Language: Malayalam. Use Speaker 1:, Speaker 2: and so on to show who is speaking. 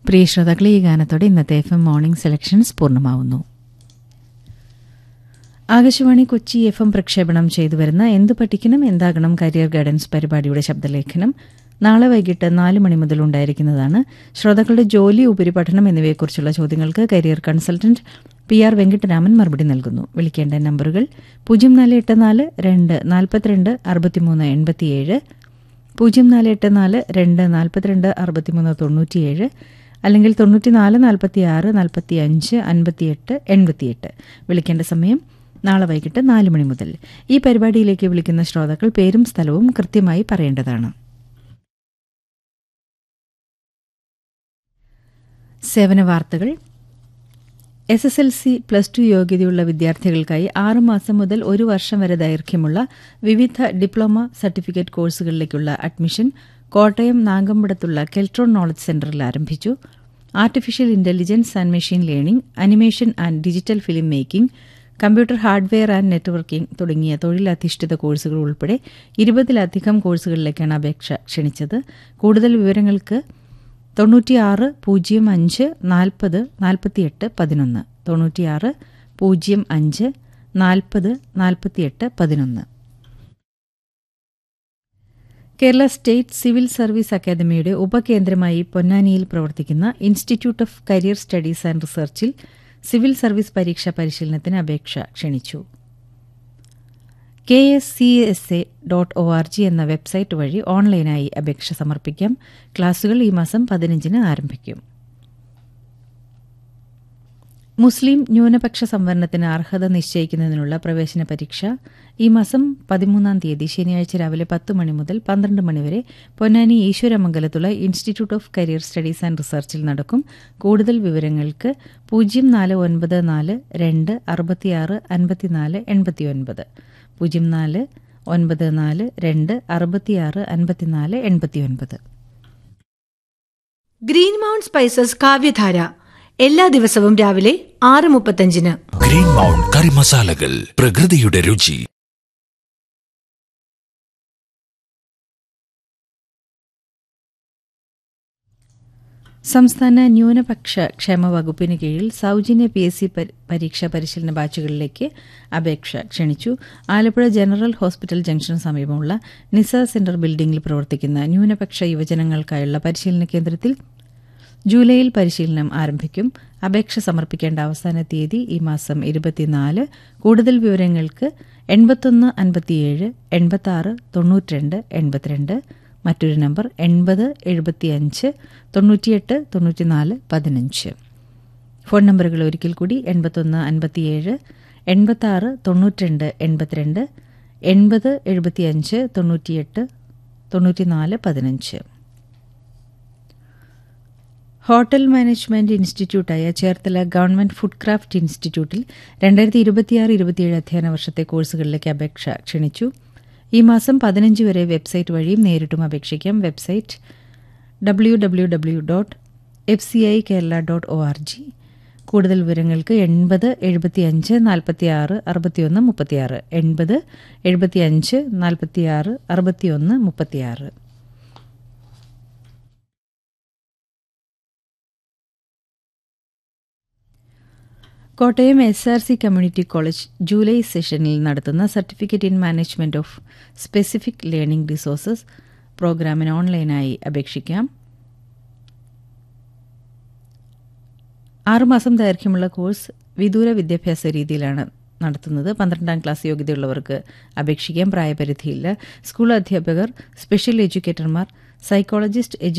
Speaker 1: പ്രിയ ശ്രോതാക്കളെ ഈ ഗാനത്തോടെ ഇന്നത്തെ എഫ് എം മോർണിംഗ് സെലക്ഷൻസ് പൂർണ്ണമാവുന്നു ആകാശവാണി കൊച്ചി എഫ് എം പ്രക്ഷേപണം ചെയ്തു വരുന്ന എന്ത് പഠിക്കണം എന്താകണം കരിയർ ഗൈഡൻസ് പരിപാടിയുടെ ശബ്ദലേഖനം നാളെ വൈകിട്ട് നാല് മണി മുതൽ ഉണ്ടായിരിക്കുന്നതാണ് ശ്രോതാക്കളുടെ ജോലി ഉപരിപഠനം എന്നിവയെക്കുറിച്ചുള്ള ചോദ്യങ്ങൾക്ക് career consultant P R Venkataraman മറുപടി നൽകുന്നു വിളിക്കേണ്ട നമ്പറുകൾ പൂജ്യം നാല് എട്ട് നാല് രണ്ട് നാൽപ്പത്തിരണ്ട് അറുപത്തിമൂന്ന് എൺപത്തിയേഴ് പൂജ്യം നാല് എട്ട് നാല് രണ്ട് നാൽപ്പത്തിരണ്ട് അറുപത്തിമൂന്ന് തൊണ്ണൂറ്റിയേഴ് അല്ലെങ്കിൽ തൊണ്ണൂറ്റിനാല് നാൽപ്പത്തി ആറ് നാൽപ്പത്തി അഞ്ച് അൻപത്തിയെട്ട് എൺപത്തിയെട്ട് വിളിക്കേണ്ട സമയം നാളെ വൈകിട്ട് നാല് മണി മുതൽ ഈ പരിപാടിയിലേക്ക് വിളിക്കുന്ന ശ്രോതാക്കൾ പേരും സ്ഥലവും കൃത്യമായി പറയേണ്ടതാണ് സേവന വാർത്തകൾ S S L C plus two യോഗ്യതയുള്ള വിദ്യാർത്ഥികൾക്കായി ആറ് മാസം മുതൽ ഒരു വർഷം വരെ ദൈർഘ്യമുള്ള വിവിധ ഡിപ്ലോമ സർട്ടിഫിക്കറ്റ് കോഴ്സുകളിലേക്കുള്ള അഡ്മിഷൻ കോട്ടയം നാഗമ്പടത്തുള്ള കെൽട്രോൺ നോളജ് സെന്ററിൽ ആരംഭിച്ചു artificial intelligence and machine learning animation and digital film making computer hardware and networking തുടങ്ങിയ തൊഴിലധിഷ്ഠിത കോഴ്സുകൾ ഉൾപ്പെടെ ഇരുപതിലധികം കോഴ്സുകളിലേക്കാണ് അപേക്ഷ ക്ഷണിച്ചത് കൂടുതൽ വിവരങ്ങൾക്ക് തൊണ്ണൂറ്റിയാറ് പൂജ്യം അഞ്ച് നാൽപ്പത് നാൽപ്പത്തിയെട്ട് പതിനൊന്ന് തൊണ്ണൂറ്റിയാറ് പൂജ്യം അഞ്ച് നാൽപ്പത് നാൽപ്പത്തിയെട്ട് പതിനൊന്ന് കേരള സ്റ്റേറ്റ് സിവിൽ സർവീസ് അക്കാദമിയുടെ ഉപകേന്ദ്രമായി പൊന്നാനിയിൽ പ്രവർത്തിക്കുന്ന institute of career studies and റിസർച്ചിൽ സിവിൽ സർവീസ് പരീക്ഷാ പരിശീലനത്തിന് അപേക്ഷ ക്ഷണിച്ചു K S C S A dot O R G എന്ന വെബ്സൈറ്റ് വഴി ഓൺലൈനായി അപേക്ഷ സമർപ്പിക്കാം ക്ലാസുകൾ ഈ മാസം പതിനഞ്ചിന് ആരംഭിക്കും മുസ്ലിം ന്യൂനപക്ഷ സംവരണത്തിന് അർഹത നിശ്ചയിക്കുന്നതിനുള്ള പ്രവേശന പരീക്ഷ ഈ മാസം പതിമൂന്നാം തീയതി ശനിയാഴ്ച രാവിലെ പത്ത് മണി മുതൽ പന്ത്രണ്ട് മണിവരെ പൊന്നാനി ഈശ്വരമംഗലത്തുള്ള institute of career studies and റിസർച്ചിൽ നടക്കും കൂടുതൽ വിവരങ്ങൾക്ക് പൂജ്യം നാല് ഒൻപത് നാല് രണ്ട് അറുപത്തിയാറ് അൻപത്തിനാല് എൺപത്തിയൊൻപത് പൂജ്യം നാല് ഒൻപത് നാല് രണ്ട് അറുപത്തിയാറ് അൻപത്തിനാല് എൺപത്തിയൊൻപത്
Speaker 2: ഗ്രീൻ മൗണ്ട് സ്പൈസസ് കാവ്യധാര എല്ലാ ദിവസവും രാവിലെ ആറ് മുപ്പത്തഞ്ചിന്
Speaker 3: ഗ്രീൻ മൗണ്ട് കറി മസാലകൾ പ്രകൃതിയുടെ രുചി
Speaker 1: സംസ്ഥാന ന്യൂനപക്ഷ ക്ഷേമ വകുപ്പിന് കീഴിൽ സൗജന്യ പി എസ് സി പരീക്ഷാ പരിശീലന ബാച്ചുകളിലേക്ക് അപേക്ഷ ക്ഷണിച്ചു ആലപ്പുഴ ജനറൽ ഹോസ്പിറ്റൽ ജംഗ്ഷന് സമീപമുള്ള നിസ സെന്റർ ബിൽഡിംഗിൽ പ്രവർത്തിക്കുന്ന ന്യൂനപക്ഷ യുവജനങ്ങൾക്കായുള്ള പരിശീലന കേന്ദ്രത്തിൽ ജൂലൈയിൽ പരിശീലനം ആരംഭിക്കും അപേക്ഷ സമർപ്പിക്കേണ്ട അവസാന തീയതി ഈ മാസം ഇരുപത്തിനാല് കൂടുതൽ വിവരങ്ങൾക്ക് എൺപത്തൊന്ന് അൻപത്തിയേഴ് എൺപത്താറ് തൊണ്ണൂറ്റിരണ്ട് എൺപത്തിരണ്ട് മറ്റൊരു നമ്പർ എൺപത് എഴുപത്തിയഞ്ച് തൊണ്ണൂറ്റിയെട്ട് തൊണ്ണൂറ്റിനാല് പതിനഞ്ച് ഫോൺ നമ്പറുകൾ ഒരിക്കൽ കൂടി എൺപത്തൊന്ന് അൻപത്തിയേഴ് എൺപത്താറ് തൊണ്ണൂറ്റിരണ്ട് എൺപത്തിരണ്ട് എൺപത് എഴുപത്തിയഞ്ച് തൊണ്ണൂറ്റിയെട്ട് തൊണ്ണൂറ്റിനാല് പതിനഞ്ച് ഹോട്ടൽ മാനേജ്മെന്റ് ഇൻസ്റ്റിറ്റ്യൂട്ടായ ചേർത്തല ഗവൺമെന്റ് ഫുഡ് ക്രാഫ്റ്റ് ഇൻസ്റ്റിറ്റ്യൂട്ടിൽ രണ്ടായിരത്തി ഇരുപത്തിയാറ് ഇരുപത്തിയേഴ് അധ്യയന വർഷത്തെ കോഴ്സുകളിലേക്ക് അപേക്ഷ ക്ഷണിച്ചു ഈ മാസം പതിനഞ്ച് വരെ വെബ്സൈറ്റ് വഴിയും നേരിട്ടും അപേക്ഷിക്കാം website W W W dot F C I Kerala dot O R G കൂടുതൽ വിവരങ്ങൾക്ക് എൺപത് എഴുപത്തിയഞ്ച് നാൽപ്പത്തിയാറ് അറുപത്തിയൊന്ന് മുപ്പത്തിയാറ് എൺപത് എഴുപത്തിയഞ്ച് നാൽപ്പത്തിയാറ് അറുപത്തിയൊന്ന് മുപ്പത്തിയാറ് Kottayam S R C community college July സെഷനിൽ നടത്തുന്ന certificate in management of specific learning resources പ്രോഗ്രാമിന് ഓൺലൈനായി അപേക്ഷിക്കാം ആറുമാസം ദൈർഘ്യമുള്ള കോഴ്സ് വിദൂര വിദ്യാഭ്യാസ രീതിയിലാണ് നടത്തുന്നത് പന്ത്രണ്ടാം ക്ലാസ് യോഗ്യതയുള്ളവർക്ക് അപേക്ഷിക്കാൻ പ്രായപരിധിയില്ല സ്കൂൾ അധ്യാപകർ സ്പെഷ്യൽ എഡ്യൂക്കേറ്റർമാർ സൈക്കോളജിസ്റ്റ്